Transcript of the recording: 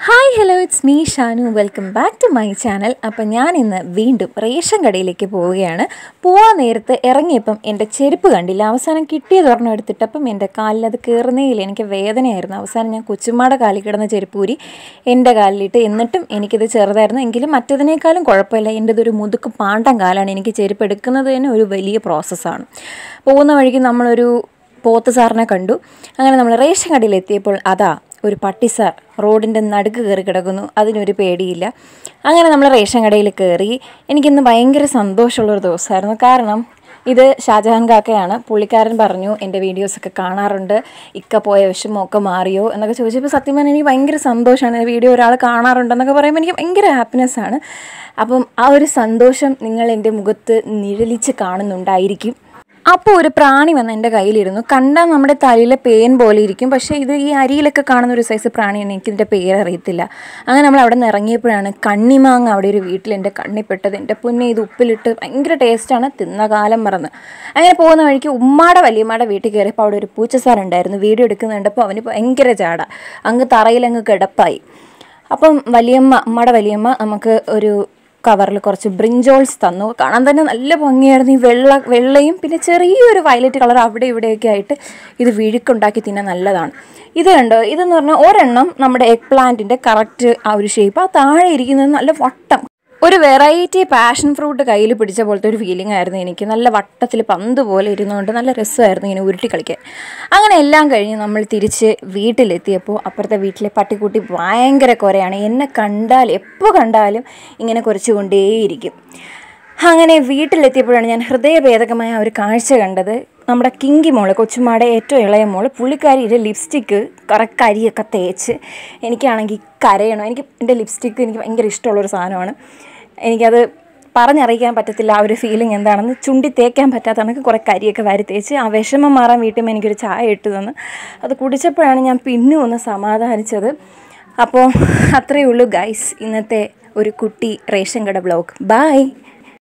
hi hello it's me Shanu welcome back to my channel അപ്പം ഞാൻ ഇന്ന് വീണ്ടും റേഷൻ കടയിലേക്ക് പോവുകയാണ് പോവാൻ നേരത്ത് ഇറങ്ങിയപ്പം എൻ്റെ ചെരുപ്പ് കണ്ടില്ല അവസാനം കിട്ടിയത് ഒരെണ്ണം എടുത്തിട്ടപ്പം എൻ്റെ കാലിൽ അത് കയറുന്നേയില്ല എനിക്ക് വേദനയായിരുന്നു അവസാനം ഞാൻ കൊച്ചുമ്മയുടെ കാലിൽ കിടന്ന ചെരുപ്പൂരി എൻ്റെ കാലിലിട്ട് എന്നിട്ടും എനിക്കിത് ചെറുതായിരുന്നു എങ്കിലും മറ്റതിനേക്കാളും കുഴപ്പമില്ല എൻ്റെ ഇതൊരു മുതുക്ക് പാണ്ടം കാലാണ് എനിക്ക് ചെരുപ്പ് എടുക്കുന്നത് തന്നെ ഒരു വലിയ പ്രോസസ്സാണ് പോകുന്ന വഴിക്ക് നമ്മളൊരു പോത്ത് സാറിനെ കണ്ടു അങ്ങനെ നമ്മൾ റേഷൻ കടയിൽ എത്തിയപ്പോൾ അതാ ഒരു പട്ടി സാർ റോഡിൻ്റെ നടുക്ക് കയറി കിടക്കുന്നു അതിനൊരു പേടിയില്ല അങ്ങനെ നമ്മൾ റേഷൻ കടയിൽ കയറി എനിക്കിന്ന് ഭയങ്കര സന്തോഷമുള്ളൊരു ദിവസമായിരുന്നു കാരണം ഇത് ഷാജഹാൻ കാക്കയാണ് പുള്ളിക്കാരൻ പറഞ്ഞു എൻ്റെ വീഡിയോസൊക്കെ കാണാറുണ്ട് ഇക്ക പോയ വിഷമമൊക്കെ മാറിയോ എന്നൊക്കെ ചോദിച്ചപ്പോൾ സത്യം പറഞ്ഞാൽ എനിക്ക് ഭയങ്കര സന്തോഷമാണ് വീഡിയോ ഒരാൾ കാണാറുണ്ടെന്നൊക്കെ പറയുമ്പോൾ എനിക്ക് ഭയങ്കര ഹാപ്പിനെസ് ആണ് അപ്പം ആ ഒരു സന്തോഷം നിങ്ങൾ എൻ്റെ മുഖത്ത് നിഴലിച്ച് കാണുന്നുണ്ടായിരിക്കും അപ്പോൾ ഒരു പ്രാണി വന്ന് എൻ്റെ കയ്യിലിരുന്നു കണ്ടാൽ നമ്മുടെ തലയിലെ പേൻ പോലെ ഇരിക്കും പക്ഷേ ഇത് ഈ അരിയിലൊക്കെ കാണുന്ന ഒരു സൈസ് പ്രാണിയാണ് എനിക്കിതിൻ്റെ പേരറിയത്തില്ല അങ്ങനെ നമ്മൾ അവിടെ നിന്ന് ഇറങ്ങിയപ്പോഴാണ് കണ്ണിമാങ്ങ അവിടെ ഒരു വീട്ടിൽ എൻ്റെ കണ്ണിപ്പെട്ടത് എൻ്റെ പൊന്നെ ഇത് ഉപ്പിലിട്ട് ഭയങ്കര ടേസ്റ്റാണ് തിന്ന കാലം മറന്ന് അങ്ങനെ പോകുന്ന വഴിക്ക് ഉമ്മാടെ വലിയമ്മയുടെ വീട്ടിൽ കയറിയപ്പോൾ അവിടെ ഒരു പൂച്ചസാർ ഉണ്ടായിരുന്നു വീഡിയോ എടുക്കുന്നുണ്ടപ്പോൾ അവന് ഭയങ്കര ചാട അങ്ങ് തറയിൽ അങ്ങ് കിടപ്പായി അപ്പം വലിയമ്മ അമ്മയുടെ വലിയമ്മ നമുക്ക് ഒരു കവറിൽ കുറച്ച് ബ്രിഞ്ചോൾസ് തന്നു കാണാൻ തന്നെ നല്ല ഭംഗിയായിരുന്നു ഈ വെള്ള വെള്ളയും പിന്നെ ചെറിയൊരു വയലറ്റ് കളർ അവിടെ ഇവിടെയൊക്കെ ആയിട്ട് ഇത് വിഴുക്കുണ്ടാക്കി തിന്നാൻ നല്ലതാണ് ഇത് കണ്ടോ ഇതെന്ന് പറഞ്ഞാൽ ഒരെണ്ണം നമ്മുടെ എഗ് പ്ലാന്റിൻ്റെ കറക്റ്റ് ആ ഒരു ഷേപ്പ് ആ താഴെ ഇരിക്കുന്നത് നല്ല വട്ടം ഒരു വെറൈറ്റി പാഷൻ ഫ്രൂട്ട് കയ്യിൽ പിടിച്ച പോലത്തെ ഒരു ഫീലിംഗ് ആയിരുന്നു എനിക്ക് നല്ല വട്ടത്തിൽ പന്ത് പോലെ ഇരുന്നുകൊണ്ട് നല്ല രസമായിരുന്നു ഇങ്ങനെ ഉരുട്ടി കളിക്കാൻ അങ്ങനെ എല്ലാം കഴിഞ്ഞ് നമ്മൾ തിരിച്ച് വീട്ടിലെത്തിയപ്പോൾ അപ്പുറത്തെ വീട്ടിലെ പട്ടിക്കുട്ടി ഭയങ്കര കുറയാണ് എന്നെ കണ്ടാൽ എപ്പോൾ കണ്ടാലും ഇങ്ങനെ കുറച്ചുകൊണ്ടേയിരിക്കും അങ്ങനെ വീട്ടിലെത്തിയപ്പോഴാണ് ഞാൻ ഹൃദയഭേദകമായ ഒരു കാഴ്ച കണ്ടത് നമ്മുടെ കിങ്കി മോള് കൊച്ചുമാടെ ഏറ്റവും ഇളയ മോള് പുള്ളിക്കാരിയുടെ ലിപ്സ്റ്റിക്ക് കുറേ കരിയൊക്കെ തേച്ച് എനിക്കാണെങ്കിൽ കരയണം എനിക്ക് എൻ്റെ ലിപ്സ്റ്റിക്ക് എനിക്ക് ഭയങ്കര ഇഷ്ടമുള്ളൊരു സാധനമാണ് എനിക്കത് പറഞ്ഞറിയിക്കാൻ പറ്റത്തില്ല ആ ഒരു ഫീലിംഗ് എന്താണെന്ന് ചുണ്ടി തേക്കാൻ പറ്റാത്ത കണക്ക് കുറേ കരിയൊക്കെ വാരി തേച്ച് ആ വിഷമം മാറാൻ വീട്ടിൽ നിന്ന് എനിക്കൊരു ചായ ഇട്ട് തന്ന് അത് കുടിച്ചപ്പോഴാണ് ഞാൻ പിന്നും ഒന്ന് സമാധാനിച്ചത് അപ്പോൾ അത്രയേ ഉള്ളൂ ഗൈസ് ഇന്നത്തെ ഒരു കുട്ടി റേഷൻ കട ബ്ലോഗ് ബായ്